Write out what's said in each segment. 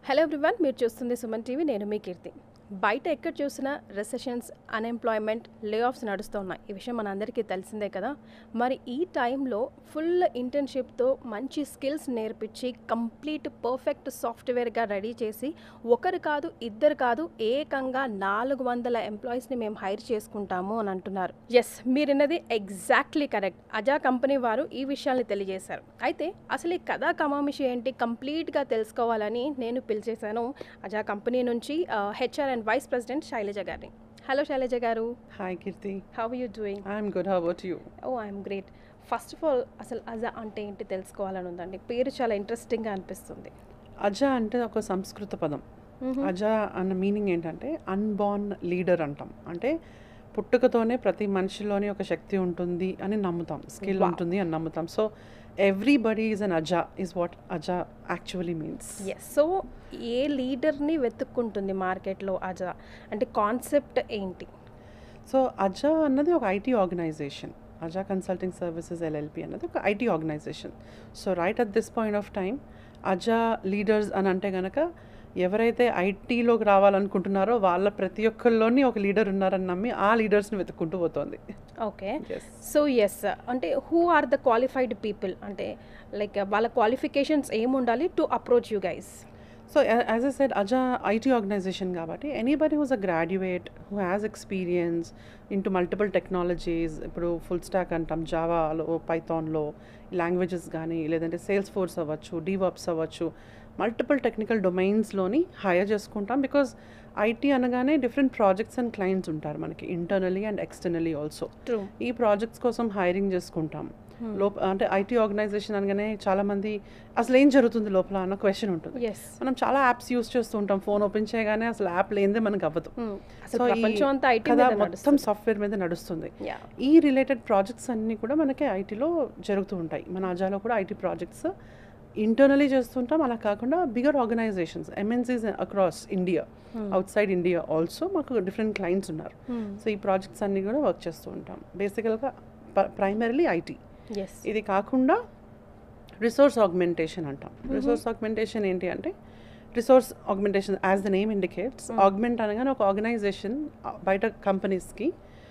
Hello everyone మీరు చూస్తుంది Suman TV నేను మీ కీర్తి బయట ఎక్కడ చూసినా రెసెషన్స్ అన్ఎంప్లాయ్మెంట్ లే ఆఫ్స్ నడుస్తున్నాయి ఈ విషయం మనందరికీ తెలిసిందే కదా మరి ఈ టైంలో ఫుల్ ఇంటర్న్షిప్తో మంచి స్కిల్స్ నేర్పించి కంప్లీట్ పర్ఫెక్ట్ సాఫ్ట్వేర్గా రెడీ చేసి ఒకరు కాదు ఇద్దరు కాదు ఏకంగా నాలుగు వందల ఎంప్లాయీస్ని మేము హైర్ చేసుకుంటాము అని అంటున్నారు ఎస్ మీరున్నది ఎగ్జాక్ట్లీ కరెక్ట్ అజా కంపెనీ వారు ఈ విషయాల్ని తెలియజేశారు అయితే అసలు ఈ కథా కమామిషి ఏంటి కంప్లీట్గా తెలుసుకోవాలని నేను పిలిచేశాను అజా కంపెనీ నుంచి HR and vice president Shailaja గారిని hello Shailaja garu Hi Kirti, how you doing I'm good. How about you? Oh I'm great first of all అసలు అజా అంటే ఏంటి తెలుసుకోవాలని ఉందండి పేరు చాలా ఇంట్రెస్టింగ్గా అనిపిస్తుంది అజ అంటే ఒక సంస్కృత పదం అజ అన్న మీనింగ్ ఏంటంటే అన్బార్న్ లీడర్ అంటాం అంటే పుట్టుకతోనే ప్రతి మనిషిలోని ఒక శక్తి ఉంటుంది అని నమ్ముతాం స్కిల్ Wow. ఉంటుంది అని నమ్ముతాం so everybody is an Aja is what Aja actually means yes so a లీడర్ని వెతుక్కుంటుంది మార్కెట్లో అజా అంటే కాన్సెప్ట్ ఏంటి సో అజా అన్నది ఒక IT organisation Aja consulting services LLP అన్నది ఒక ఐటీ ఆర్గనైజేషన్ so right at this point of time Aja leaders అని అంటే గనక ఎవరైతే ఐటీలోకి రావాలనుకుంటున్నారో వాళ్ళ ప్రతి ఒక్కరిలోని ఒక లీడర్ ఉన్నారని నమ్మి ఆ లీడర్స్ని వెతుక్కుంటూ పోతుంది ఓకే ఎస్ సో ఎస్ అంటే who are the qualified people అంటే లైక్ వాళ్ళ క్వాలిఫికేషన్స్ ఏముండాలి to approach you guys so as a said Aja IT organisation కాబట్టి anybody who's a graduate who has experience into multiple technologies ఇప్పుడు full stack అంటాం జావాలో పైథాన్లో languages కానీ లేదంటే సేల్స్ ఫోర్స్ అవ్వచ్చు డీవర్ప్స్ అవ్వచ్చు మల్టిపుల్ టెక్నికల్ డొమైన్స్లోని హైర్ చేసుకుంటాం బికాజ్ ఐటీ అనగానే డిఫరెంట్ ప్రాజెక్ట్స్ అండ్ క్లయింట్స్ ఉంటారు మనకి internally and externally also through ఈ ప్రాజెక్ట్స్ కోసం హైరింగ్ చేసుకుంటాం లోప అంటే ఐటీ ఆర్గనైజేషన్ అనగానే చాలామంది అసలు ఏం జరుగుతుంది లోపల అన్న క్వశ్చన్ ఉంటుంది ఎస్ మనం చాలా యాప్స్ యూస్ చేస్తూ ఉంటాం ఫోన్ ఓపెన్ చేయగానే అసలు యాప్ లేనిదే మనకు అవ్వదు అసలు So, ఈ ప్రపంచం అంతా ఐటీ కథ మీద మొత్తం సాఫ్ట్వేర్ మీద నడుస్తుంది యా ఈ రిలేటెడ్ ప్రాజెక్ట్స్ అన్నీ కూడా మనకి ఐటీలో జరుగుతూ ఉంటాయి మన అజాలో కూడా ఐటీ ప్రాజెక్ట్స్ ఇంటర్నలీ చేస్తుంటాం అలా కాకుండా bigger organisations MNCs across India outside India also మాకు డిఫరెంట్ క్లయింట్స్ ఉన్నారు సో ఈ ప్రాజెక్ట్స్ అన్నీ కూడా వర్క్ చేస్తూ ఉంటాం బేసికల్గా ప్రైమరీలీ ఐటీ ఎస్ ఇది కాకుండా రిసోర్స్ ఆగ్మెంటేషన్ అంటాం రిసోర్స్ ఆగ్మెంటేషన్ ఏంటి అంటే resource augmentation as the name indicates augment అనగానే ఒక ఆర్గనైజేషన్ బయట కంపెనీస్కి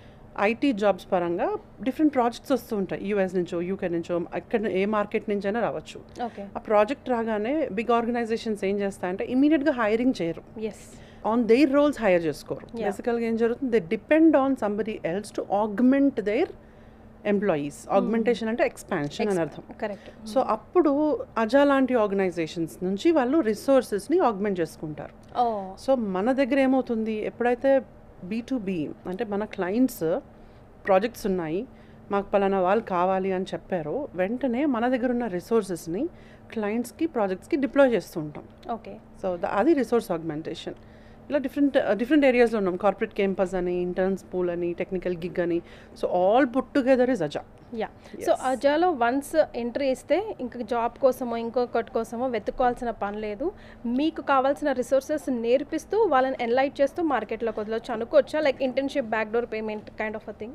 ఐటీ జాబ్స్ పరంగా డిఫరెంట్ ప్రాజెక్ట్స్ వస్తూ ఉంటాయి యూఎస్ నుంచో యూకే నుంచో ఎక్కడ ఏ మార్కెట్ నుంచైనా రావచ్చు ఓకే ఆ ప్రాజెక్ట్ రాగానే బిగ్ ఆర్గనైజేషన్స్ ఏం చేస్తాయంటే ఇమీడియట్గా హైరింగ్ చేయరు yes on their roles hire చేసుకోరు Yeah. బేసికల్గా ఏం జరుగుతుంది they depend on somebody else to augment their employees augmentation అంటే ఎక్స్పాన్షన్ అని అర్థం కరెక్ట్ సో అప్పుడు అజా లాంటి ఆర్గనైజేషన్స్ నుంచి వాళ్ళు రిసోర్సెస్ని ఆగ్మెంట్ చేసుకుంటారు ఓ సో మన దగ్గర ఏమవుతుంది ఎప్పుడైతే బీ టు బీ అంటే మన క్లయింట్స్ ప్రాజెక్ట్స్ ఉన్నాయి మాకు పలానా వాళ్ళు కావాలి అని చెప్పారో వెంటనే మన దగ్గర ఉన్న రిసోర్సెస్ని క్లయింట్స్కి ప్రాజెక్ట్స్కి డిప్లాయ్ చేస్తూ ఉంటాం ఓకే సో ద- అది రిసోర్స్ ఆగ్మెంటేషన్ ఇలా డిఫరెంట్ డిఫరెంట్ ఏరియాస్లో ఉన్నాం కార్పొరేట్ క్యాంపస్ అని ఇంటర్న్స్ పూల్ అని టెక్నికల్ గిగ్ అని so all put together is Aja yeah so అజాలో వన్స్ ఎంట్రీ ఇస్తే ఇంక జాబ్ కోసమో ఇంకొకటి కోసమో వెతుక్కోవాల్సిన పని లేదు మీకు కావాల్సిన రిసోర్సెస్ నేర్పిస్తూ వాళ్ళని ఎన్లైట్ చేస్తూ మార్కెట్లోకి వదలొచ్చు అనుకోవచ్చా like internship back door payment kind of a thing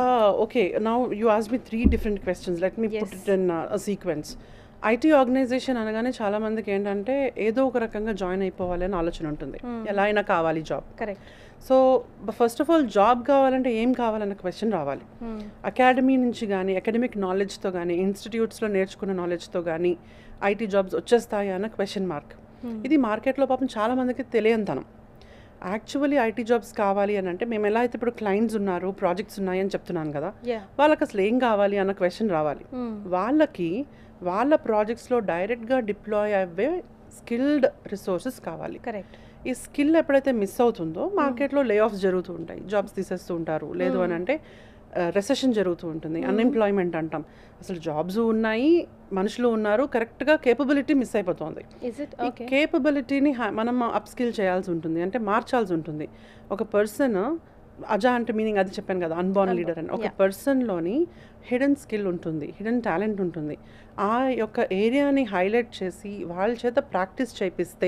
okay now you ask me three different questions let me put Yes. It in sequence IT organisation అనగానే చాలా మందికి ఏంటంటే ఏదో ఒక రకంగా జాయిన్ అయిపోవాలి అని ఆలోచన ఉంటుంది ఎలా అయినా కావాలి job correct so first of all job కావాలంటే ఏం కావాలన్న క్వశ్చన్ రావాలి అకాడమీ నుంచి కానీ అకాడమిక్ నాలెడ్జ్తో కానీ ఇన్స్టిట్యూట్స్లో నేర్చుకున్న నాలెడ్జ్తో కానీ ఐటీ జాబ్స్ వచ్చేస్తాయా అన్న క్వశ్చన్ మార్క్ ఇది మార్కెట్లో పాపం చాలా మందికి తెలియనితనం యాక్చువల్లీ ఐటీ జాబ్స్ కావాలి అని అంటే మేము ఎలా అయితే ఇప్పుడు క్లయింట్స్ ఉన్నారు ప్రాజెక్ట్స్ ఉన్నాయి అని చెప్తున్నాను కదా యా వాళ్ళకి అసలు ఏం కావాలి అన్న క్వశ్చన్ రావాలి వాళ్ళకి వాళ్ళ ప్రాజెక్ట్స్లో డైరెక్ట్గా డిప్లాయ్ అయ్యే స్కిల్డ్ రిసోర్సెస్ కావాలి కరెక్ట్ ఈ స్కిల్ ఎప్పుడైతే మిస్ అవుతుందో మార్కెట్లో లే ఆఫ్స్ జరుగుతూ ఉంటాయి జాబ్స్ తీసేస్తూ ఉంటారు లేదు అని అంటే రెసెషన్ జరుగుతూ ఉంటుంది అన్ఎంప్లాయ్మెంట్ అంటాం అసలు జాబ్స్ ఉన్నాయి మనుషులు ఉన్నారు కరెక్ట్గా కేపబిలిటీ మిస్ అయిపోతుంది ఇస్ ఇట్ ఈ ఓకే కేపబిలిటీని మనం అప్ స్కిల్ చేయాల్సి ఉంటుంది అంటే మార్చాల్సి ఉంటుంది ఒక పర్సన్ అజా అంటే మీనింగ్ అది చెప్పాను కదా అన్బార్న్ లీడర్ అని ఒక yeah. పర్సన్లోని హిడెన్ స్కిల్ ఉంటుంది హిడెన్ టాలెంట్ ఉంటుంది ఆ యొక్క ఏరియాని హైలైట్ చేసి వాళ్ళ చేత ప్రాక్టీస్ చేపిస్తే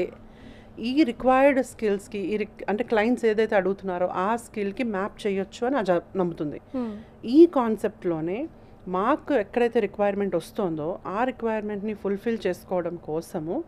ఈ రిక్వైర్డ్ స్కిల్స్కి ఈ రిక్- అంటే క్లయింట్స్ ఏదైతే అడుగుతున్నారో ఆ స్కిల్కి మ్యాప్ చేయొచ్చు అని అజా నమ్ముతుంది ఈ కాన్సెప్ట్లోనే మాకు ఎక్కడైతే రిక్వైర్మెంట్ వస్తుందో ఆ రిక్వైర్మెంట్ని ఫుల్ఫిల్ చేసుకోవడం కోసము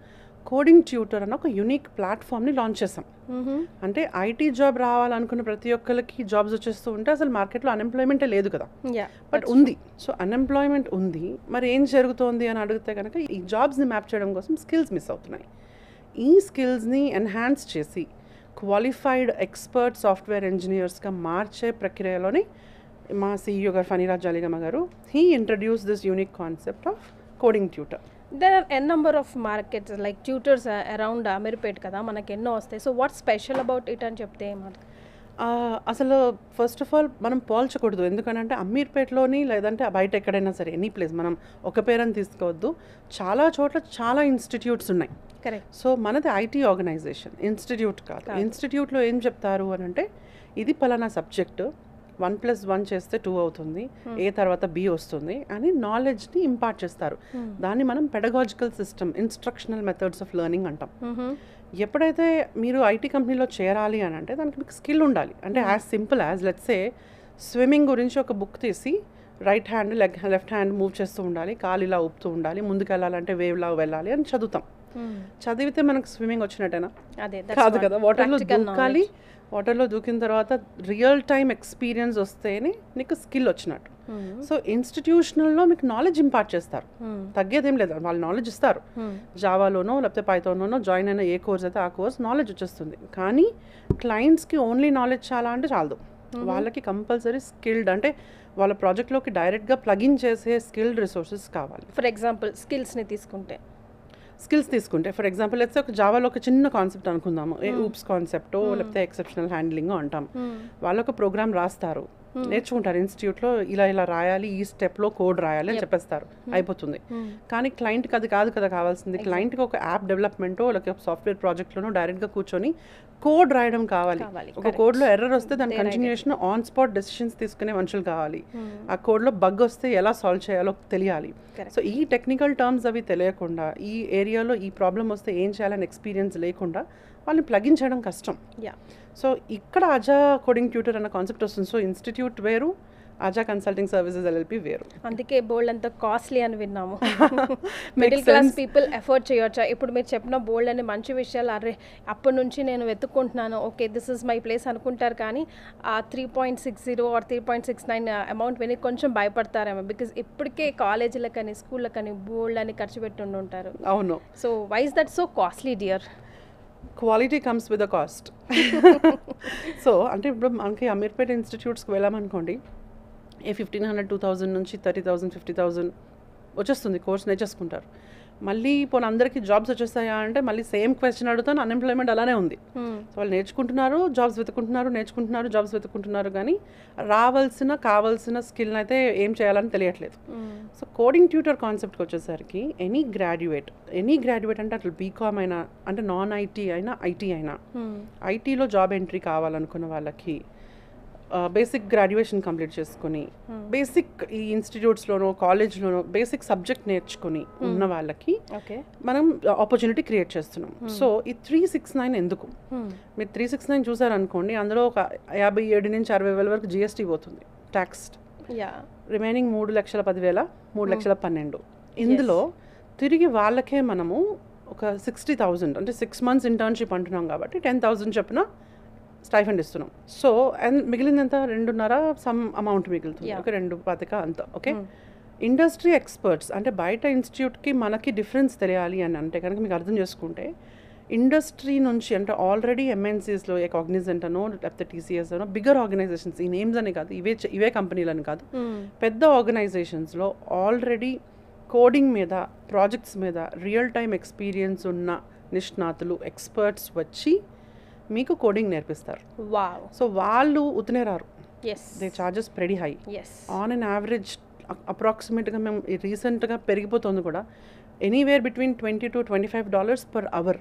కోడింగ్ ట్యూటర్ అన్న ఒక యూనిక్ ప్లాట్ఫామ్ని లాంచ్ చేసాం అంటే ఐటీ జాబ్ రావాలనుకున్న ప్రతి ఒక్కరికి జాబ్స్ వచ్చేస్తూ ఉంటే అసలు మార్కెట్లో అన్ఎంప్లాయ్మెంటే లేదు కదా యా బట్ ఉంది సో అన్ఎంప్లాయ్మెంట్ ఉంది మరి ఏం జరుగుతోంది అని అడిగితే కనుక ఈ జాబ్స్ని మ్యాప్ చేయడం కోసం స్కిల్స్ మిస్ అవుతున్నాయి ఈ స్కిల్స్ని ఎన్హాన్స్ చేసి క్వాలిఫైడ్ ఎక్స్పర్ట్ సాఫ్ట్వేర్ ఇంజనీర్స్గా మార్చే ప్రక్రియలోని మా సీఈఓ గారు Phaniraj Jaligamma garu he introduce this unique concept of coding tutor there are n number of markets like tutors around Ameerpet కదా మనకి ఎన్నో వస్తాయి so what special about it అని చెప్తే ఏమంటారు ఆ, అసలు ఫస్ట్ ఆఫ్ ఆల్ మనం పోల్చకూడదు ఎందుకంటే అమీర్పేటలోని లేదంటే బయట ఎక్కడైనా సరే ఎనీ ప్లేస్ మనం ఒక పేరని తీసుకోవద్దు చాలా చోట్ల చాలా ఇన్స్టిట్యూట్స్ ఉన్నాయి కరెక్ట్ సో మనది ఐటీ ఆర్గనైజేషన్ ఇన్స్టిట్యూట్ కాదు ఇన్స్టిట్యూట్లో ఏం చెప్తారు అని అంటే ఇది పలానా సబ్జెక్ట్ వన్ ప్లస్ వన్ చేస్తే టూ అవుతుంది ఏ తర్వాత బి వస్తుంది అని నాలెడ్జ్ని ఇంపార్ట్ చేస్తారు దాన్ని మనం pedagogical system instructional methods of learning అంటాం ఎప్పుడైతే మీరు ఐటీ కంపెనీలో చేరాలి అని అంటే దానికి మీకు స్కిల్ ఉండాలి అంటే as simple as let's say swimming గురించి ఒక బుక్ తీసి right hand leg left hand move చేస్తూ ఉండాలి కాలు ఇలా ఊపుతూ ఉండాలి ముందుకు వెళ్ళాలంటే వేవ్ లాగా వెళ్ళాలి అని చదువుతాం చదివితే మనకు స్విమ్మింగ్ వచ్చినట్టేనా అదే కాదు కదా వాటర్లో దూకాలి వాటర్లో దూకిన తర్వాత రియల్ టైం ఎక్స్పీరియన్స్ వస్తేనే నీకు స్కిల్ వచ్చినట్టు సో ఇన్స్టిట్యూషనల్లో మీకు నాలెడ్జ్ ఇంపార్ట్ చేస్తారు తగ్గేదేం లేదు వాళ్ళు నాలెడ్జ్ ఇస్తారు జావాలోనో లేకపోతే పైథాన్లోనో జాయిన్ అయిన ఏ కోర్స్ అయితే ఆ కోర్స్ నాలెడ్జ్ వచ్చేస్తుంది కానీ క్లయింట్స్కి ఓన్లీ నాలెడ్జ్ చాలా అంటే చాలదు వాళ్ళకి కంపల్సరీ స్కిల్డ్ అంటే వాళ్ళ ప్రాజెక్ట్లోకి డైరెక్ట్గా ప్లగిన్ చేసే స్కిల్డ్ రిసోర్సెస్ కావాలి ఫర్ ఎగ్జాంపుల్ స్కిల్స్ని తీసుకుంటే స్కిల్స్ తీసుకుంటే ఫర్ ఎగ్జాంపుల్ లెట్స్ ఒక జావాలో ఒక చిన్న కాన్సెప్ట్ అనుకుందాము ఏ ఊప్స్ కాన్సెప్టో లేకపోతే ఎక్సెప్షనల్ హ్యాండ్లింగ్ అంటాం వాళ్ళు ఒక ప్రోగ్రామ్ రాస్తారు నేర్చుకుంటారు ఇన్స్టిట్యూట్లో ఇలా ఇలా రాయాలి ఈ స్టెప్లో కోడ్ రాయాలి అని చెప్పేస్తారు అయిపోతుంది కానీ క్లయింట్కి అది కాదు కదా కావాల్సింది క్లయింట్కి ఒక యాప్ డెవలప్మెంటో లేకపోతే సాఫ్ట్వేర్ ప్రాజెక్ట్లోనో డైరెక్ట్గా కూర్చొని కోడ్ రాయడం కావాలి కావాలి, ఒక కోడ్లో ఎర్రర్ వస్తే దాని కంటిన్యూషన్ ఆన్ స్పాట్ డెసిషన్స్ తీసుకునే మనుషులు కావాలి ఆ కోడ్లో బగ్ వస్తే ఎలా సాల్వ్ చేయాలో తెలియాలి సో ఈ టెక్నికల్ టర్మ్స్ అవి తెలియకుండా ఈ ఏరియాలో ఈ ప్రాబ్లం వస్తే ఏం చేయాలని ఎక్స్పీరియన్స్ లేకుండా వాళ్ళని ప్లగిన్ చేయడం కష్టం యా సో ఇక్కడ అజా కోడింగ్ ట్యూటర్ అన్న కాన్సెప్ట్ వస్తుంది సో ఇన్స్టిట్యూట్ వేరు అజా కన్సల్టింగ్ సర్వీసెస్ ఎల్ఎల్పి వేరు అందుకే బోల్డ్ అంత కాస్ట్లీ అని విన్నాము మిడిల్ క్లాస్ పీపుల్ ఎఫోర్డ్ చేయొచ్చా ఇప్పుడు మీరు చెప్పిన బోల్డ్ అనే మంచి విషయాలు అరే అప్పటి నుంచి నేను వెతుక్కుంటున్నాను okay this is my place అనుకుంటారు కానీ ఆ three point six zero or three point six nine amount విని కొంచెం భయపడతారేమో బికాజ్ ఇప్పటికే కాలేజీలకని స్కూళ్ళకని బోల్డ్ అని ఖర్చు పెట్టి ఉంటారు అవును so why's that so costly dear quality comes with a cost so అంటే ఇప్పుడు మనకి అమీర్పేట ఇన్స్టిట్యూట్స్కి వెళ్ళామనుకోండి a fifteen hundred two thousand నుంచి థర్టీ థౌజండ్ ఫిఫ్టీ థౌజండ్ వచ్చేస్తుంది కోర్స్ నేర్చేసుకుంటారు మళ్ళీ పోనీ అందరికీ జాబ్స్ వచ్చేస్తాయా అంటే మళ్ళీ సేమ్ క్వశ్చన్ అడుగుతాను అన్ఎంప్లాయ్మెంట్ అలానే ఉంది సో వాళ్ళు నేర్చుకుంటున్నారు జాబ్స్ వెతుకుంటున్నారు నేర్చుకుంటున్నారు జాబ్స్ వెతుకుంటున్నారు కానీ రావాల్సిన కావాల్సిన స్కిల్ అయితే ఏం చేయాలని తెలియట్లేదు సో కోడింగ్ ట్యూటర్ కాన్సెప్ట్కి వచ్చేసరికి ఎనీ గ్రాడ్యుయేట్ ఎనీ గ్రాడ్యుయేట్ అంటే అట్లా బీకామ్ అయినా అంటే నాన్ ఐటీ అయినా ఐటీ అయినా ఐటీలో జాబ్ ఎంట్రీ కావాలనుకున్న వాళ్ళకి బేసిక్ గ్రాడ్యుయేషన్ కంప్లీట్ చేసుకుని బేసిక్ ఈ ఇన్స్టిట్యూట్స్లోనో కాలేజ్లోనో బేసిక్ సబ్జెక్ట్ నేర్చుకుని ఉన్న వాళ్ళకి ఓకే మనం ఆపర్చునిటీ క్రియేట్ చేస్తున్నాం సో ఈ త్రీ సిక్స్ నైన్ ఎందుకు మీరు త్రీ సిక్స్ నైన్ చూసారనుకోండి అందులో ఒక యాభై ఏడు నుంచి అరవై వేల వరకు జిఎస్టీ పోతుంది ట్యాక్స్ యా రిమైనింగ్ మూడు లక్షల పదివేల మూడు లక్షల పన్నెండు ఇందులో తిరిగి వాళ్ళకే మనము ఒక సిక్స్టీ థౌజండ్ అంటే సిక్స్ మంత్స్ ఇంటర్న్షిప్ అంటున్నాం కాబట్టి టెన్ థౌజండ్ చొప్పున స్టైఫండ్ ఇస్తున్నాం సో అండ్ మిగిలిందంతా రెండున్నర సమ్ అమౌంట్ మిగులుతుంది ఒక రెండు పాతిక అంత ఓకే ఇండస్ట్రీ ఎక్స్పర్ట్స్ అంటే బయట ఇన్స్టిట్యూట్కి మనకి డిఫరెన్స్ తెలియాలి అని అంటే కనుక మీకు అర్థం చేసుకుంటే ఇండస్ట్రీ నుంచి అంటే ఆల్రెడీ ఎంఎన్సీస్లో ఏ కాగ్నిజెంట్ అనో లేకపోతే టీసీఎస్ అనో బిగ్గర్ ఆర్గనైజేషన్స్ ఈ నేమ్స్ అని కాదు ఇవే చ- ఇవే కంపెనీలని కాదు పెద్ద ఆర్గనైజేషన్స్లో ఆల్రెడీ కోడింగ్ మీద ప్రాజెక్ట్స్ మీద రియల్ టైం ఎక్స్పీరియన్స్ ఉన్న నిష్ణాతులు ఎక్స్పర్ట్స్ వచ్చి మీకు కోడింగ్ నేర్పిస్తారు వావ్ సో వాళ్ళు ఉతనే రారు yes they charges pretty high yes on an average అప్రాక్సిమేట్గా మేము రీసెంట్గా పెరిగిపోతుంది కూడా anywhere between twenty to twenty five dollars per hour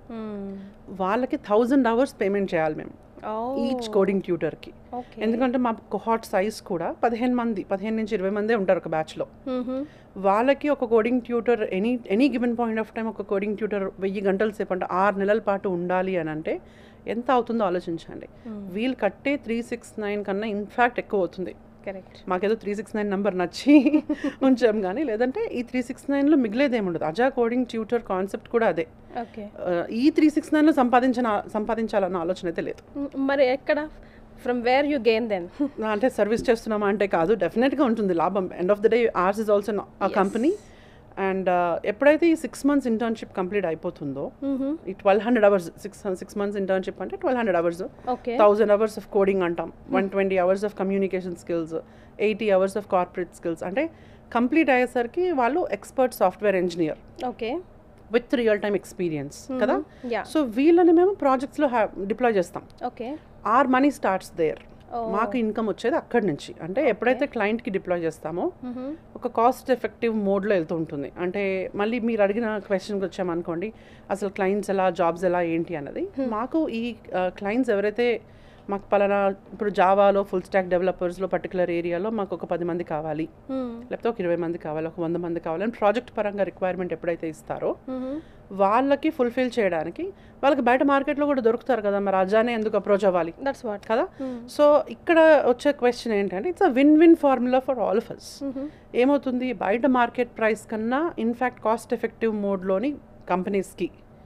వాళ్ళకి థౌజండ్ అవర్స్ పేమెంట్ చేయాలి మేము ఈచ్ కోడింగ్ ట్యూటర్కి ఓకే ఎందుకంటే మా కొహాట్ సైజ్ కూడా పదిహేను మంది పదిహేను నుంచి ఇరవై మందే ఉంటారు ఒక బ్యాచ్లో వాళ్ళకి ఒక coding tutor any any given point of time ఒక కోడింగ్ ట్యూటర్ వెయ్యి గంటల సేపు అంటే ఆరు నెలల పాటు ఉండాలి అని అంటే ఎంత అవుతుందో ఆలోచించండి వీళ్ళు కట్టే త్రీ సిక్స్ నైన్ కన్నా ఇన్ఫ్యాక్ట్ ఎక్కువ అవుతుంది కరెక్ట్ మాకేదో త్రీ సిక్స్ నైన్ నెంబర్ నచ్చి ఉంచాం కానీ లేదంటే ఈ త్రీ సిక్స్ నైన్లో మిగిలేది ఏముండదు అజా కోడింగ్ ట్యూటర్ కాన్సెప్ట్ కూడా అదే ఓకే ఆ, ఈ త్రీ సిక్స్ నైన్లో సంపాదించిన సంపాదించాలన్న ఆలోచన అయితే లేదు మరి ఎక్కడ from where you gain then అంటే సర్వీస్ చేస్తున్నామా అంటే కాదు డెఫినెట్గా ఉంటుంది లాభం end of the day ours is also ఆ కంపెనీ అండ్ ఎప్పుడైతే ఈ సిక్స్ మంత్స్ ఇంటర్న్షిప్ కంప్లీట్ అయిపోతుందో ఈ twelve hundred hours six six months internship అంటే twelve hundred hours okay thousand hours of coding అంటాం one twenty hours of communication skills eighty hours of corporate skills అంటే complete అయ్యేసరికి వాళ్ళు expert software engineer okay with real time experience కదా yeah so వీళ్ళని మేము ప్రాజెక్ట్స్లో deploy చేస్తాం okay our money starts there Oh. మాకు ఇన్కమ్ వచ్చేది అక్కడి నుంచి అంటే ఎప్పుడైతే క్లయింట్కి డిప్లాయ్ చేస్తామో ఒక కాస్ట్ ఎఫెక్టివ్ మోడ్లో వెళ్తూ ఉంటుంది అంటే మళ్ళీ మీరు అడిగిన క్వశ్చన్కి వచ్చామనుకోండి అసలు క్లయింట్స్ ఎలా జాబ్స్ ఎలా ఏంటి అన్నది మాకు ఈ క్లయింట్స్ ఎవరైతే మాకు పలానా ఇప్పుడు జావాలో ఫుల్ స్టాక్ డెవలపర్స్లో పర్టికులర్ ఏరియాలో మాకు ఒక పది మంది కావాలి లేకపోతే ఒక ఇరవై మంది కావాలి ఒక వంద మంది కావాలి అని ప్రాజెక్ట్ పరంగా రిక్వైర్మెంట్ ఎప్పుడైతే ఇస్తారో వాళ్ళకి ఫుల్ఫిల్ చేయడానికి వాళ్ళకి బయట మార్కెట్లో కూడా దొరుకుతారు కదా మరి అజానే ఎందుకు అప్రోచ్ అవ్వాలి దట్స్ వాట్ కదా సో ఇక్కడ వచ్చే క్వశ్చన్ ఏంటంటే it's a win win formula for all of us ఏమవుతుంది బయట మార్కెట్ ప్రైస్ కన్నా ఇన్ఫ్యాక్ట్ కాస్ట్ ఎఫెక్టివ్ మోడ్లోని కంపెనీస్కి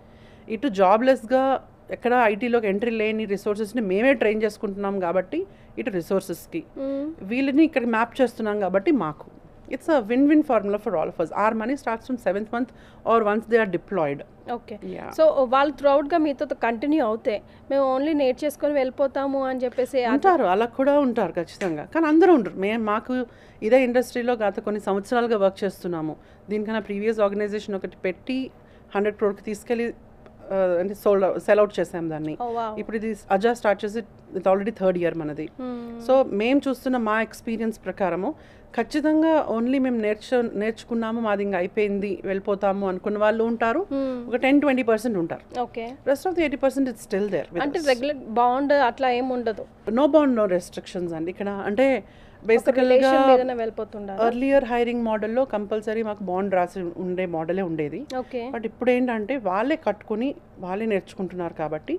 ఇటు జాబ్లెస్గా ఎక్కడ ఐటీలోకి ఎంట్రీ లేని రిసోర్సెస్ని మేమే ట్రైన్ చేసుకుంటున్నాం కాబట్టి ఇటు రిసోర్సెస్కి వీళ్ళని ఇక్కడ మ్యాప్ చేస్తున్నాం కాబట్టి మాకు it's a win win formula for all of us our money starts from seventh month or once they are deployed okay Yeah. So వాళ్ళు త్రూఅవుట్గా మీతో కంటిన్యూ అవుతే మేము ఓన్లీ నేర్చేసుకొని వెళ్ళిపోతాము అని చెప్పేసి అది- ఉంటారు అలా కూడా ఉంటారు ఖచ్చితంగా కానీ అందరూ ఉండరు మేము మాకు ఇదే ఇండస్ట్రీలో గత కొన్ని సంవత్సరాలుగా వర్క్ చేస్తున్నాము దీనికన్నా ప్రీవియస్ ఆర్గనైజేషన్ ఒకటి పెట్టి హండ్రెడ్ క్రోర్కి తీసుకెళ్ళి ఆ, అంటే సోల్డ్ సెల్ అవుట్ చేసాం దాన్ని Oh, wow. ఇప్పుడు ఇది అజా స్టార్ట్ చేసి ఇది ఆల్రెడీ థర్డ్ ఇయర్ మనది Hmm. సో మేము చూస్తున్న మా ఎక్స్పీరియన్స్ ప్రకారము ఖచ్చితంగా ఓన్లీ మేము నేర్చు నేర్చుకున్నాము మాది ఇంకా అయిపోయింది వెళ్ళిపోతాము అనుకున్న వాళ్ళు ఉంటారు Hmm. ఒక టెన్ ట్వంటీ పర్సెంట్ ఉంటారు okay rest of the eighty percent it's still there అంటే రెగ్యులర్ బాండ్ అట్లా ఏం ఉండదు నో బౌండ్ నో రెస్ట్రిక్షన్స్ అండి ఇక్కడ అంటే ఒక బేసికల్గా రిలేషన్ మీదనే వెళ్ళిపోతుండాలి ఎర్లియర్ హైరింగ్ మోడల్లో కంపల్సరీ మాకు బాండ్ రాసి ఉండే మోడలే ఉండేది ఓకే బట్ ఇప్పుడు ఏంటంటే వాళ్ళే కట్టుకుని వాళ్ళే నేర్చుకుంటున్నారు కాబట్టి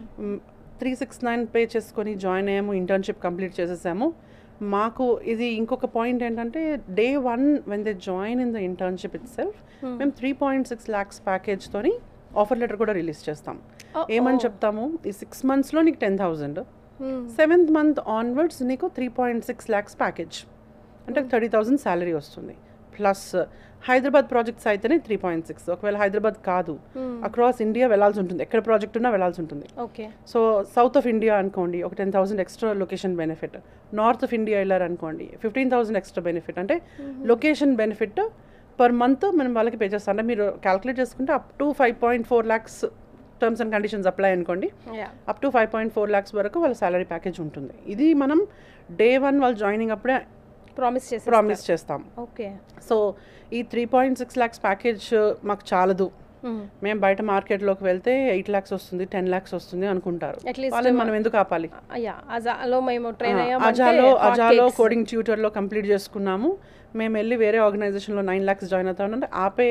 త్రీ సిక్స్ నైన్ పే చేసుకొని జాయిన్ అయ్యాము ఇంటర్న్షిప్ కంప్లీట్ చేసేసాము మాకు ఇది ఇంకొక పాయింట్ ఏంటంటే day one when they join in the internship itself మేము త్రీ పాయింట్ సిక్స్ ల్యాక్స్ ప్యాకేజ్తోని ఆఫర్ లెటర్ కూడా రిలీజ్ చేస్తాం Oh, ఏమని oh. చెప్తాము ఈ సిక్స్ మంత్స్లో నీకు ten thousand seventh month onwards నీకు three point six lakhs package అంటే థర్టీ థౌజండ్ శాలరీ వస్తుంది ప్లస్ హైదరాబాద్ ప్రాజెక్ట్స్ అయితేనే త్రీ పాయింట్ సిక్స్ ఒకవేళ హైదరాబాద్ కాదు అక్రాస్ ఇండియా వెళ్ళాల్సి ఉంటుంది ఎక్కడ ప్రాజెక్ట్ ఉన్నా వెళ్ళాల్సి ఉంటుంది okay so south of India అనుకోండి ఒక ten thousand extra location benefit north of India వెళ్ళారు అనుకోండి ఫిఫ్టీన్ థౌసండ్ ఎక్స్ట్రా బెనిఫిట్ అంటే లొకేషన్ బెనిఫిట్ పర్ మంత్ మనం వాళ్ళకి పే చేస్తాం అంటే మీరు క్యాలిక్యులేట్ చేసుకుంటే up to five point four lakhs terms and conditions apply అనుకోండి yeah up to five point four lakhs వరకు వాళ్ళ సాలరీ ప్యాకేజ్ ఉంటుంది ఇది మనం డే వన్ వాళ్ళు జాయినింగ్ అప్పుడే ప్రామిస్ చేసి ప్రామిస్ చేస్తాం ఓకే సో ఈ three point six lakhs package మాకు చాలదు మేము బయట మార్కెట్లోకి వెళ్తే ఎయిట్ ల్యాక్స్ వస్తుంది టెన్ ల్యాక్స్ వస్తుంది అనుకుంటారు At least వాళ్ళని మనం ఎందుకు ఆపాలి యా అజాలో మేము ట్రైన్ ఆ, అయ్యామంటే అజాలో hot అజాలో cakes. కోడింగ్ ట్యూటర్లో కంప్లీట్ చేసుకున్నాము మేము వెళ్ళి వేరే ఆర్గనైజేషన్లో నైన్ ల్యాక్స్ జాయిన్ అవుతామంటే ఆపే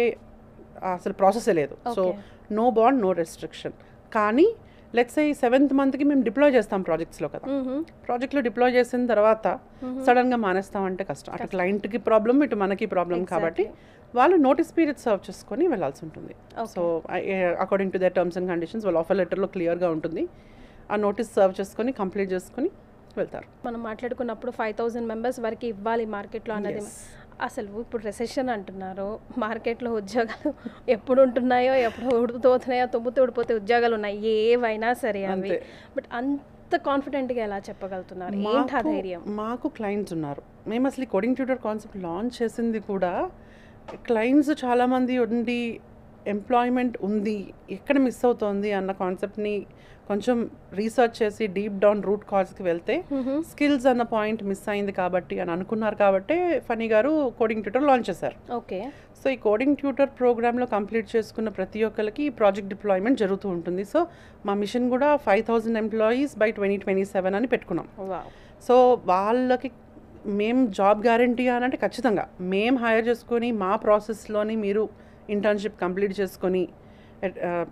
అసలు ప్రాసెసే లేదు so Okay. No bond no restriction కానీ లెట్స్ ఈ సెవెంత్ మంత్కి మేము డిప్లాయ్ చేస్తాం ప్రాజెక్ట్స్లో కదా మ్మ్. ప్రాజెక్ట్లో డిప్లాయ్ చేసిన తర్వాత సడన్గా మానేస్తామంటే కష్టం అటు క్లయింట్కి ప్రాబ్లం ఇటు మనకి ప్రాబ్లం కాబట్టి వాళ్ళు నోటీస్ పీరియడ్ సర్వ్ చేసుకొని వెళ్ళాల్సి ఉంటుంది so according to the terms and conditions వాళ్ళ ఆఫర్ లెటర్లో క్లియర్గా ఉంటుంది ఆ నోటీస్ సర్వ్ చేసుకొని కంప్లీట్ చేసుకొని వెళ్తారు మనం మాట్లాడుకున్నప్పుడు ఫైవ్ థౌజండ్ మెంబర్స్ వరకు ఇవ్వాలి మార్కెట్లో అన్నది Yes. అసలు ఇప్పుడు రెసెషన్ అంటున్నారు మార్కెట్లో ఉద్యోగాలు ఎప్పుడు ఉంటున్నాయో ఎప్పుడు ఉడుకుతున్నాయో తుమ్ముతూ ఊడిపోతే ఉద్యోగాలు ఉన్నాయి ఏవైనా సరే అవి అంతే. బట్ అంత కాన్ఫిడెంట్గా ఎలా చెప్పగలుగుతున్నారు ఏంటి ఆ మాకు- ధైర్యం మాకు క్లయింట్స్ ఉన్నారు మేము అసలు ఈ కోడింగ్ ట్యూటర్ కాన్సెప్ట్ లాంచ్ చేసింది కూడా క్లయింట్స్ చాలామంది ఉండి ఎంప్లాయ్మెంట్ ఉంది ఎక్కడ మిస్ అవుతోంది అన్న కాన్సెప్ట్ని కొంచెం రీసెర్చ్ చేసి డీప్ డౌన్ రూట్ కాజ్కి వెళ్తే స్కిల్స్ అన్న పాయింట్ మిస్ అయింది కాబట్టి అని అనుకున్నారు కాబట్టే ఫనీ గారు కోడింగ్ ట్యూటర్ లాంచ్ చేశారు ఓకే సో ఈ కోడింగ్ ట్యూటర్ ప్రోగ్రాంలో కంప్లీట్ చేసుకున్న ప్రతి ఒక్కరికి ఈ ప్రాజెక్ట్ డిప్లాయ్మెంట్ జరుగుతూ ఉంటుంది సో మా మిషన్ కూడా five thousand employees by twenty twenty seven అని పెట్టుకున్నాం వావ్ సో వాళ్ళకి మేము జాబ్ గ్యారంటీ అని అంటే ఖచ్చితంగా మేము హైర్ చేసుకొని మా ప్రాసెస్లోని మీరు ఇంటర్న్షిప్ కంప్లీట్ చేసుకొని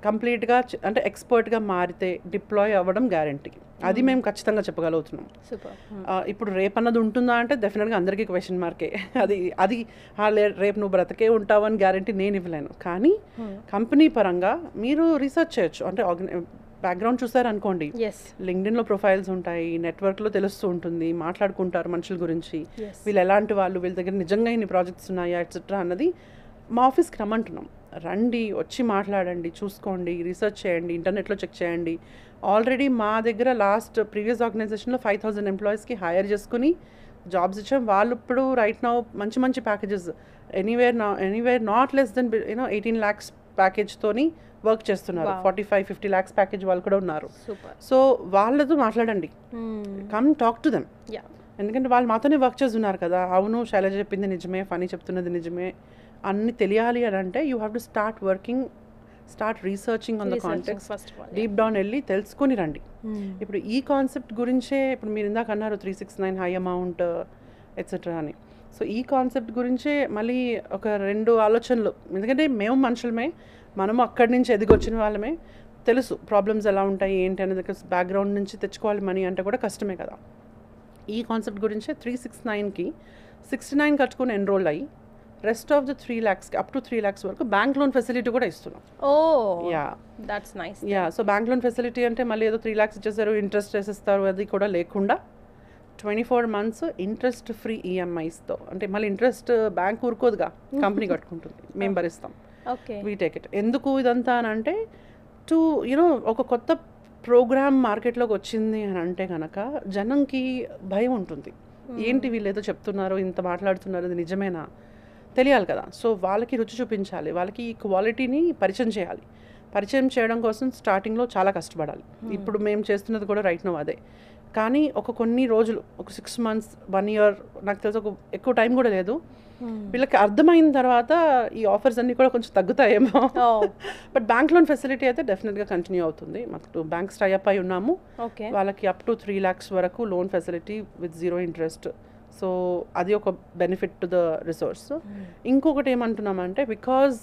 కంప్లీట్గా అంటే ఎక్స్పర్ట్గా మారితే డిప్లాయ్ అవ్వడం గ్యారంటీ అది మేము ఖచ్చితంగా చెప్పగలుగుతున్నాం సూపర్ ఆ, ఇప్పుడు రేపు అన్నది ఉంటుందా అంటే డెఫినెట్గా అందరికీ క్వశ్చన్ మార్కే అది అది ఆ, లే- రేపు నువ్వు బ్రతకే ఉంటావు అని గ్యారంటీ నేను ఇవ్వలేను కానీ కంపెనీ పరంగా మీరు రీసెర్చ్ చేయొచ్చు అంటే బ్యాక్గ్రౌండ్ చూసారనుకోండి ఎస్ లింక్డ్ఇన్లో ప్రొఫైల్స్ ఉంటాయి నెట్వర్క్లో తెలుస్తూ ఉంటుంది మాట్లాడుకుంటారు మనుషుల గురించి ఎస్ వీళ్ళు ఎలాంటి వాళ్ళు వీళ్ళ దగ్గర నిజంగా ఇన్ని ప్రాజెక్ట్స్ ఉన్నాయా ఎట్సెట్రా అన్నది మా ఆఫీస్కి రమ్మంటున్నాం రండి వచ్చి మాట్లాడండి చూసుకోండి రీసెర్చ్ చేయండి ఇంటర్నెట్లో చెక్ చేయండి ఆల్రెడీ మా దగ్గర లాస్ట్ ప్రీవియస్ ఆర్గనైజేషన్లో ఫైవ్ థౌజండ్ ఎంప్లాయీస్కి హైర్ చేసుకుని జాబ్స్ ఇచ్చాం వాళ్ళు ఇప్పుడు రైట్ నౌ మంచి మంచి ప్యాకేజెస్ ఎనీవేర్ నా anywhere not less than you know eighteen lakhs ప్యాకేజ్తోని వర్క్ చేస్తున్నారు Wow. Forty five fifty lakhs package వాళ్ళు కూడా ఉన్నారు సూపర్ సో వాళ్ళతో మాట్లాడండి come talk to them yeah ఎందుకంటే వాళ్ళు మాతోనే వర్క్ చేస్తున్నారు కదా అవును శైలజ చెప్పింది నిజమే ఫనీ చెప్తున్నది నిజమే అన్ని తెలియాలి అని అంటే you have to start working start researching on the context first of all deep down వెళ్ళి తెలుసుకొని రండి ఇప్పుడు ఈ కాన్సెప్ట్ గురించే ఇప్పుడు మీరు ఇందాక అన్నారు three six nine high amount etcetera అని సో ఈ కాన్సెప్ట్ గురించే మళ్ళీ ఒక రెండు ఆలోచనలు ఎందుకంటే మేము మనుషులమే మనము అక్కడి నుంచి ఎదిగొచ్చిన వాళ్ళమే తెలుసు ప్రాబ్లమ్స్ ఎలా ఉంటాయి ఏంటి అనేది బ్యాక్గ్రౌండ్ నుంచి తెచ్చుకోవాలి మనీ అంటే కూడా కష్టమే కదా ఈ కాన్సెప్ట్ గురించే త్రీ సిక్స్ నైన్కి సిక్స్టీ నైన్ కట్టుకుని ఎన్రోల్ అయ్యి రెస్ట్ ఆఫ్ ద త్రీ ల్యాక్స్కి అప్ టు త్రీ ల్యాక్స్ వరకు బ్యాంక్ లోన్ ఫెసిలిటీ కూడా ఇస్తున్నాం oh yeah that's nice yeah so bank loan facility అంటే మళ్ళీ ఏదో త్రీ ల్యాక్స్ ఇచ్చేసారు ఇంట్రెస్ట్ వేసేస్తారు అది కూడా లేకుండా twenty four months interest free ఈఎంఐస్తో అంటే మళ్ళీ ఇంట్రెస్ట్ బ్యాంక్ ఊరుకోదుగా కంపెనీ కట్టుకుంటుంది మేము భరిస్తాం ఓకే వీ టేక్ ఇట్ ఎందుకు ఇదంతా అని అంటే టు యూనో ఒక కొత్త ప్రోగ్రామ్ మార్కెట్లోకి వచ్చింది అని అంటే కనుక జనంకి భయం ఉంటుంది ఏంటి వీళ్ళు ఏదో చెప్తున్నారు ఇంత మాట్లాడుతున్నారు ఇది నిజమేనా తెలియాలి కదా సో వాళ్ళకి రుచి చూపించాలి వాళ్ళకి ఈ క్వాలిటీని పరిచయం చేయాలి పరిచయం చేయడం కోసం స్టార్టింగ్లో చాలా కష్టపడాలి ఇప్పుడు మేము చేస్తున్నది కూడా రైట్ నో అదే కానీ ఒక కొన్ని రోజులు ఒక సిక్స్ మంత్స్ వన్ ఇయర్ నాకు తెలిసి ఒక ఎక్కువ టైం కూడా లేదు వీళ్ళకి అర్థమైన తర్వాత ఈ ఆఫర్స్ అన్నీ కూడా కొంచెం తగ్గుతాయేమో oh but bank loan facility అయితే డెఫినెట్గా కంటిన్యూ అవుతుంది మాకు బ్యాంక్స్ టైఅప్ అయి ఉన్నాము ఓకే వాళ్ళకి అప్ టు త్రీ ల్యాక్స్ వరకు loan facility with zero interest so అది ఒక బెనిఫిట్ టు ద రిసోర్స్ ఇంకొకటి ఏమంటున్నామంటే because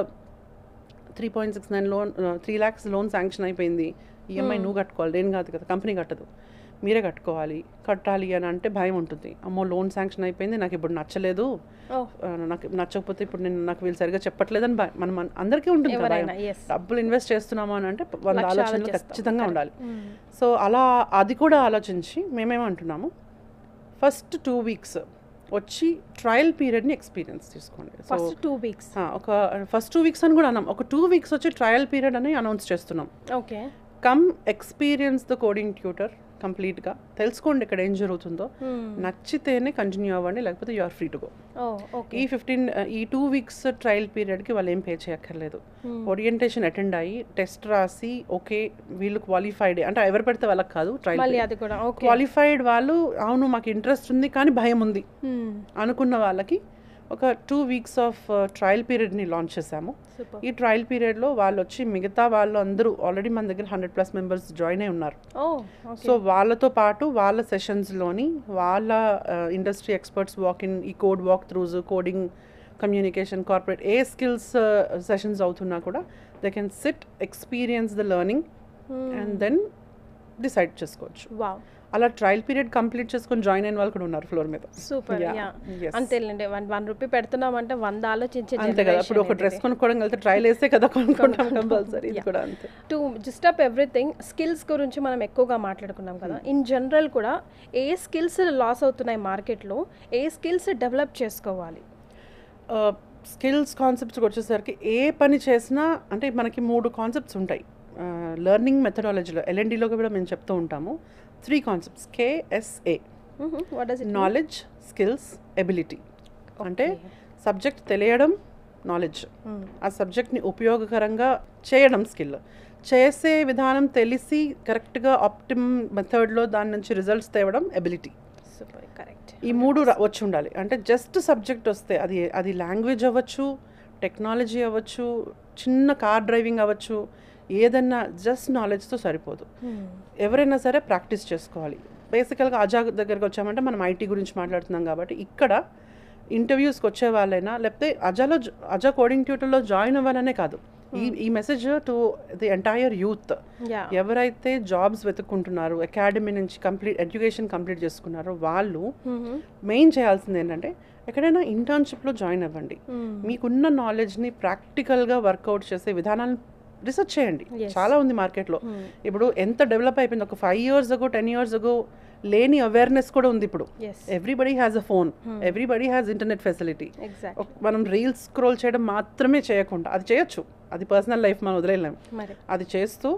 three point six nine loan three lakhs loan sanction అయిపోయింది ఈఎంఐ నువ్వు కట్టుకోవాలి నేను కాదు కదా కంపెనీ కట్టదు మీరే కట్టుకోవాలి కట్టాలి అని అంటే భయం ఉంటుంది అమ్మో లోన్ శాంక్షన్ అయిపోయింది నాకు ఇప్పుడు నచ్చలేదు ఓ ఆ, నాకు నచ్చకపోతే ఇప్పుడు నేను నాకు వీళ్ళు సరిగా చెప్పట్లేదని భయం మనం మన- అందరికీ ఉంటుంది కదా భయం. ఎవరైనా ఎస్ డబ్బులు ఇన్వెస్ట్ చేస్తున్నాము అని అంటే వంద లక్ష ఆలోచనలు ఆలోచిస్తాం. ఖచ్చితంగా Correct. ఉండాలి సో అలా అది కూడా ఆలోచించి మేమేమంటున్నాము ఫస్ట్ టూ వీక్స్ వచ్చి ట్రయల్ పీరియడ్ని ఎక్స్పీరియన్స్ తీసుకోండి సో ఫస్ట్ టూ వీక్స్ ఒక ఫస్ట్ టూ వీక్స్ అని కూడా అన్నాం ఒక టూ వీక్స్ వచ్చి ట్రయల్ పీరియడ్ అని అనౌన్స్ చేస్తున్నాం okay come experience the coding tutor కంప్లీట్గా తెలుసుకోండి ఇక్కడ ఏం జరుగుతుందో నచ్చితేనే కంటిన్యూ అవ్వండి లేకపోతే you are free to go oh okay ఈ ఫిఫ్టీన్ ఈ టూ వీక్స్ ట్రయల్ పీరియడ్కి వాళ్ళు ఏం పే చేయక్కర్లేదు ఓరియంటేషన్ అటెండ్ అయ్యి టెస్ట్ రాసి ఓకే వీళ్ళు క్వాలిఫైడ్ అంటే ఎవరు పెడితే వాళ్ళకి కాదు మళ్ళీ ట్రయల్ అది కూడా ఓకే క్వాలిఫైడ్ వాళ్ళు అవును మాకు ఇంట్రెస్ట్ ఉంది కానీ భయం ఉంది అనుకున్న వాళ్ళకి ఒక టూ వీక్స్ ఆఫ్ ట్రయల్ పీరియడ్ని లాంచ్ చేశాము సూపర్ ఈ ట్రయల్ పీరియడ్లో వాళ్ళు వచ్చి మిగతా వాళ్ళు అందరూ ఆల్రెడీ మన దగ్గర హండ్రెడ్ ప్లస్ మెంబర్స్ జాయిన్ అయి ఉన్నారు ఓ ఓకే సో వాళ్ళతో పాటు వాళ్ళ సెషన్స్లోని వాళ్ళ ఇండస్ట్రీ ఎక్స్పర్ట్స్ వాక్ ఇన్ ఈ code walkthroughs coding communication corporate a skills sessions అవుతున్నా కూడా they can sit experience the learning and then decide చేసుకోవచ్చు వావ్ అలా ట్రయల్ పీరియడ్ కంప్లీట్ చేసుకొని జాయిన్ అయిన వాళ్ళు కూడా ఉన్నారు ఫ్లోర్ మీద సూపర్ Yeah, యా yes. అంతేలేండి వన్ వన్ రూపీ పెడుతున్నామంటే వంద ఆలోచించే అంతే కదా ఇప్పుడు ఒక డ్రెస్ కొనుక్కోవడం వెళ్తే ట్రయల్ వేస్తే కదా కొనుక్కుంటాం కంపల్సరీ ఇది కూడా అంతే to just up everything skills గురించి మనం ఎక్కువగా మాట్లాడుకున్నాం కదా ఇన్ జనరల్ కూడా ఏ స్కిల్స్ లాస్ అవుతున్నాయి మార్కెట్లో ఏ స్కిల్స్ డెవలప్ చేసుకోవాలి స్కిల్స్ కాన్సెప్ట్స్కి వచ్చేసరికి ఏ పని చేసినా అంటే మనకి మూడు కాన్సెప్ట్స్ ఉంటాయి లెర్నింగ్ మెథడాలజీలో ఎల్ఎన్డీలో కూడా మేము చెప్తూ ఉంటాము three concepts KSA what does it knowledge skills ability అంటే సబ్జెక్ట్ తెలియడం నాలెడ్జ్ ఆ సబ్జెక్ట్ని ఉపయోగకరంగా చేయడం స్కిల్ చేసే విధానం తెలిసి కరెక్ట్గా ఆప్టిమ్ మెథడ్లో దాని నుంచి రిజల్ట్స్ తేవడం ఎబిలిటీ సూపర్ కరెక్ట్ ఈ మూడు రా- వచ్చి ఉండాలి అంటే జస్ట్ సబ్జెక్ట్ వస్తే అది అది లాంగ్వేజ్ అవ్వచ్చు టెక్నాలజీ అవ్వచ్చు చిన్న కార్ డ్రైవింగ్ అవ్వచ్చు ఏదన్నా జస్ట్ నాలెడ్జ్తో సరిపోదు ఎవరైనా సరే ప్రాక్టీస్ చేసుకోవాలి బేసికల్గా అజా దగ్గరకు వచ్చామంటే మనం ఐటీ గురించి మాట్లాడుతున్నాం కాబట్టి ఇక్కడ ఇంటర్వ్యూస్కి వచ్చే వాళ్ళైనా లేకపోతే అజాలో జ- అజా కోడింగ్ ట్యూటర్లో జాయిన్ అవ్వాలనే కాదు ఈ ఈ message to the entire youth yeah ఎవరైతే జాబ్స్ వెతుక్కుంటున్నారో అకాడమీ నుంచి కంప్లీట్ ఎడ్యుకేషన్ కంప్లీట్ చేసుకున్నారో వాళ్ళు మెయిన్ చేయాల్సింది ఏంటంటే ఎక్కడైనా ఇంటర్న్షిప్లో జాయిన్ అవ్వండి మీకున్న నాలెడ్జ్ని ప్రాక్టికల్గా వర్కౌట్ చేసే విధానాలను రీసెర్చ్ చేయండి Yes. చాలా ఉంది మార్కెట్లో ఇప్పుడు ఎంత డెవలప్ అయిపోయింది ఒక five years ago ten years ago లేని అవేర్నెస్ కూడా ఉంది ఇప్పుడు yes everybody has a phone everybody has internet facility exact మనం రీల్స్ స్క్రోల్ చేయడం మాత్రమే చేయకుండా అది చేయొచ్చు అది పర్సనల్ లైఫ్ మనం వదిలేయలేం మరి అది చేస్తూ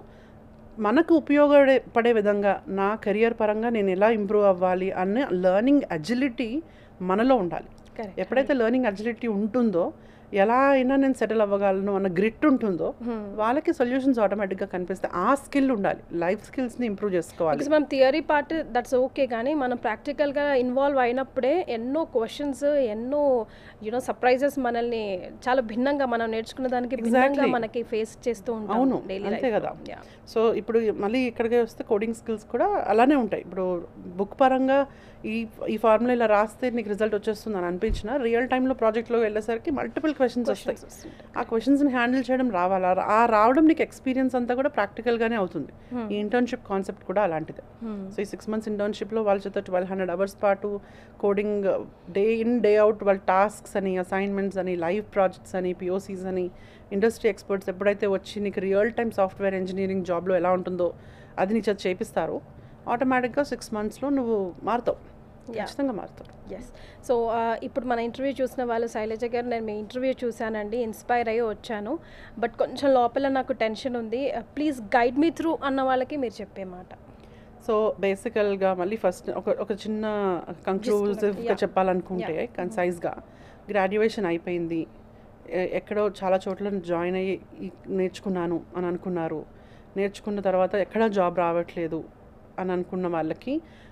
మనకు ఉపయోగపడే పడే విధంగా నా కెరియర్ పరంగా నేను ఎలా ఇంప్రూవ్ అవ్వాలి అనే లెర్నింగ్ అజిలిటీ మనలో ఉండాలి కరెక్ట్ ఎప్పుడైతే లెర్నింగ్ అజిలిటీ ఉంటుందో ఎలా అయినా నేను సెటిల్ అవ్వగలను అన్న గ్రిట్ ఉంటుందో వాళ్ళకి సొల్యూషన్స్ ఆటోమేటిక్గా కనిపిస్తాయి ఆ స్కిల్ ఉండాలి లైఫ్ స్కిల్స్ని ఇంప్రూవ్ చేసుకోవాలి బికాస్ మనం థియరీ పార్ట్ దట్స్ ఓకే కానీ మనం ప్రాక్టికల్గా ఇన్వాల్వ్ అయినప్పుడే ఎన్నో క్వశ్చన్స్ ఎన్నో యూనో సర్ప్రైజెస్ మనల్ని చాలా భిన్నంగా మనం నేర్చుకున్న దానికి భిన్నంగా Exactly. మనకి ఫేస్ చేస్తూ ఉంటాం అవును, డైలీ అంతే లైఫ్ కదా. సో ఇప్పుడు మళ్ళీ ఇక్కడికి వస్తే కోడింగ్ స్కిల్స్ కూడా అలానే ఉంటాయి ఇప్పుడు బుక్ పరంగా ఈ ఈ ఫార్ములా ఇలా రాస్తే నీకు రిజల్ట్ వచ్చేస్తుంది అని అనిపించిన రియల్ టైంలో ప్రాజెక్ట్లో వెళ్ళేసరికి మల్టిపుల్ క్వశ్చన్స్ వస్తాయి ఆ క్వశ్చన్స్ని హ్యాండిల్ చేయడం రావాలా ఆ రావడం నీకు ఎక్స్పీరియన్స్ అంతా కూడా ప్రాక్టికల్గానే అవుతుంది ఈ ఇంటర్న్షిప్ కాన్సెప్ట్ కూడా అలాంటిదే సో ఈ సిక్స్ మంత్స్ ఇంటర్న్షిప్లో వాళ్ళ చేత ట్వెల్వ్ హండ్రెడ్ అవర్స్ పాటు coding day in day out వాళ్ళ టాస్క్స్ అని అసైన్మెంట్స్ అని లైవ్ ప్రాజెక్ట్స్ అని పిఓసీస్ అని ఇండస్ట్రీ ఎక్స్పర్ట్స్ ఎప్పుడైతే వచ్చి నీకు రియల్ టైమ్ సాఫ్ట్వేర్ ఇంజనీరింగ్ జాబ్లో ఎలా ఉంటుందో అది నీ చేత చేపిస్తారో ఆటోమేటిక్గా సిక్స్ మంత్స్లో నువ్వు మారుతావు Yeah. ఖచ్చితంగా మారుతావు ఎస్ సో ఇప్పుడు మన ఇంటర్వ్యూ చూసిన వాళ్ళు శైలజ గారు నేను మీ ఇంటర్వ్యూ చూశానండి ఇన్స్పైర్ అయ్యి వచ్చాను బట్ కొంచెం లోపల నాకు టెన్షన్ ఉంది ప్లీజ్ గైడ్ మీ త్రూ అన్న వాళ్ళకి మీరు చెప్పే మాట సో బేసికల్గా మళ్ళీ ఫస్ట్ ఒక ఒక చిన్న కంక్లూజివ్గా yeah. చెప్పాలనుకుంటే కన్సైజ్గా గ్రాడ్యుయేషన్ అయిపోయింది ఎ- ఎక్కడో చాలా చోట్ల జాయిన్ అయ్యి ఈ- నేర్చుకున్నాను అని అనుకున్నారు నేర్చుకున్న తర్వాత ఎక్కడా జాబ్ రావట్లేదు అని అనుకున్న వాళ్ళకి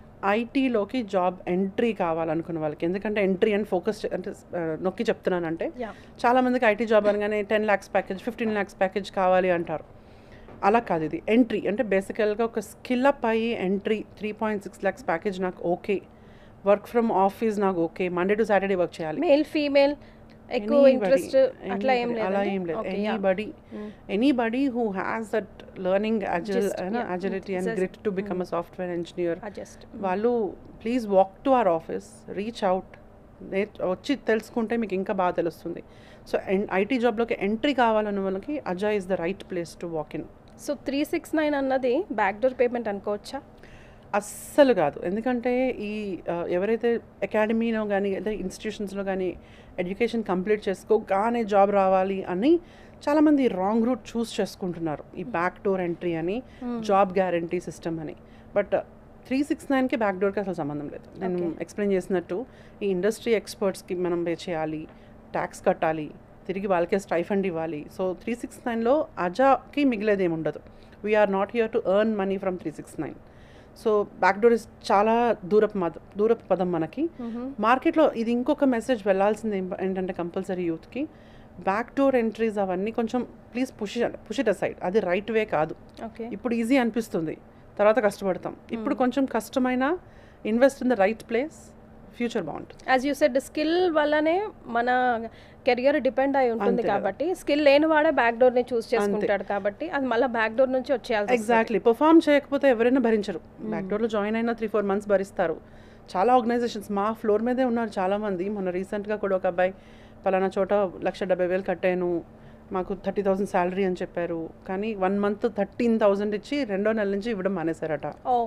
ఐటీలోకి జాబ్ ఎంట్రీ కావాలనుకున్న వాళ్ళకి ఎందుకంటే ఎంట్రీ అని ఫోకస్ అంటే ఆ, నొక్కి చెప్తున్నానంటే యా చాలా మందికి ఐటీ జాబ్ అనగానే ten lakhs package fifteen lakhs package కావాలి అంటారు అలా కాదు ఇది ఎంట్రీ అంటే బేసికల్గా ఒక స్కిల్ అప్ అయ్యి entry three point six lakhs package నాకు ఓకే వర్క్ ఫ్రమ్ ఆఫీస్ నాకు okay Monday to Saturday work చేయాలి మేల్ ఫీమేల్ ఎక్కువ Anybody, ఇంట్రెస్ట్ అట్లా ఏం anybody, లేదు అలా ఏం లేదు anybody anybody who has that learning agile Just, yeah, agility and just- grit to become a software engineer just వాళ్ళు please walk to our office reach out వచ్చి తెలుసుకుంటే మీకు ఇంకా బాగా తెలుస్తుంది సో ఐటీ జాబ్లోకి ఎంట్రీ కావాలన్న వాళ్ళకి Aja is the right place to walk in so three six nine అన్నది బ్యాక్ డోర్ పేమెంట్ అనుకోవచ్చా అస్సలు కాదు ఎందుకంటే ఈ ఆ, ఎవరైతే అకాడమీలో కానీ లేదా ఇన్స్టిట్యూషన్స్లో కానీ ఎడ్యుకేషన్ కంప్లీట్ చేసుకోగానే జాబ్ రావాలి అని చాలామంది రాంగ్ రూట్ చూస్ చేసుకుంటున్నారు ఈ బ్యాక్ డోర్ ఎంట్రీ అని జాబ్ గ్యారంటీ సిస్టమ్ అని బట్ త్రీ సిక్స్ నైన్కి బ్యాక్ డోర్కి అసలు సంబంధం లేదు నేను Okay. ఎక్స్ప్లెయిన్ చేసినట్టు ఈ ఇండస్ట్రీ ఎక్స్పర్ట్స్కి మనం పే చేయాలి ట్యాక్స్ కట్టాలి తిరిగి వాళ్ళకే స్టైఫండ్ ఇవ్వాలి సో త్రీ సిక్స్ నైన్లో అజాకి మిగిలేదేమి ఉండదు we are not here to earn money from three six nine so back door is చాలా దూరపు మద దూరపు పదం మనకి మార్కెట్లో ఇది ఇంకొక మెసేజ్ వెళ్ళాల్సింది ఏం- ఏంటంటే కంపల్సరీ యూత్కి బ్యాక్ డోర్ ఎంట్రీస్ అవన్నీ కొంచెం please push push it side అది రైట్ వే కాదు ఓకే ఇప్పుడు ఈజీ అనిపిస్తుంది తర్వాత కష్టపడతాం ఇప్పుడు కొంచెం కష్టమైన invest in the right place future బాగుంటుంది యాజ్ యూ సెడ్ స్కిల్ వల్లనే మన కెరియర్ డిపెండ్ అయి ఉంటుంది అంతే కదా. కాబట్టి స్కిల్ లేని వాడే బ్యాక్ డోర్ ని చూస్ చేసుకుంటాడు కాబట్టి అది మళ్ళీ బ్యాక్ డోర్ నుంచి వచ్చేయాల్సి వస్తుంది. ఎగ్జాక్ట్లీ పర్ఫామ్ చేయకపోతే ఎవరైనా భరించరు బ్యాక్ డోర్లో జాయిన్ అయిన త్రీ ఫోర్ మంత్స్ భరిస్తారు చాలా ఆర్గనైజేషన్స్ మా ఫ్లోర్ మీదే ఉన్నారు చాలామంది మొన్న రీసెంట్గా కూడా ఒక అబ్బాయి పలానా చోట లక్ష డెబ్బై వేలు కట్టాను మాకు థర్టీ థౌసండ్ శాలరీ అని చెప్పారు కానీ వన్ మంత్ థర్టీన్ థౌసండ్ ఇచ్చి రెండో నెల నుంచి ఇవ్వడం మానేశారట ఓ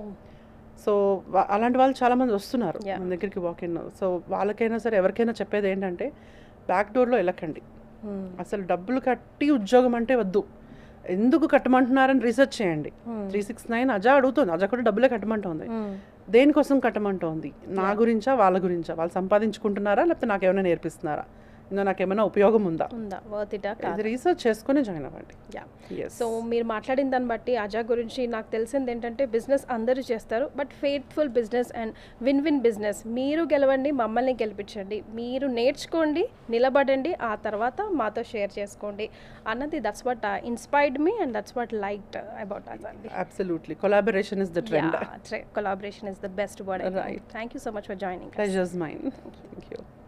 సో వా- అలాంటి వాళ్ళు చాలామంది వస్తున్నారు Yeah. మన దగ్గరికి వాక్ ఇన్ సో వాళ్ళకైనా సరే ఎవరికైనా చెప్పేది ఏంటంటే బ్యాక్ డోర్లో వెళ్ళకండి Hmm. అసలు డబ్బులు కట్టి ఉద్యోగం అంటే వద్దు ఎందుకు కట్టమంటున్నారని రీసెర్చ్ చేయండి Hmm. Three six nine Aja అడుగుతుంది అజా కూడా డబ్బులే కట్టమంటోంది Hmm. దేనికోసం కట్టమంటోంది నా గురించా వాళ్ళ గురించా వాళ్ళు సంపాదించుకుంటున్నారా లేకపోతే నాకు ఏమైనా నేర్పిస్తున్నారా ఇందులో నాకు ఏమైనా ఉపయోగం ఉందా ఉందా వర్త్ ఇటా ఇది రీసెర్చ్ చేసుకొని జాయిన్ అవ్వండి యా ఎస్ సో మీరు మాట్లాడిన దాన్ని బట్టి అజా గురించి నాకు తెలిసింది ఏంటంటే బిజినెస్ అందరూ చేస్తారు but faithful business and win win business మీరు గెలవండి మమ్మల్ని గెలిపించండి మీరు నేర్చుకోండి నిలబడండి ఆ తర్వాత మాతో షేర్ చేసుకోండి అన్నది that's what inspired me and that's what liked about Aja అండి absolutely collaboration is the trend collaboration is the best word Right. Thank you so much for joining pleasure's mine thank you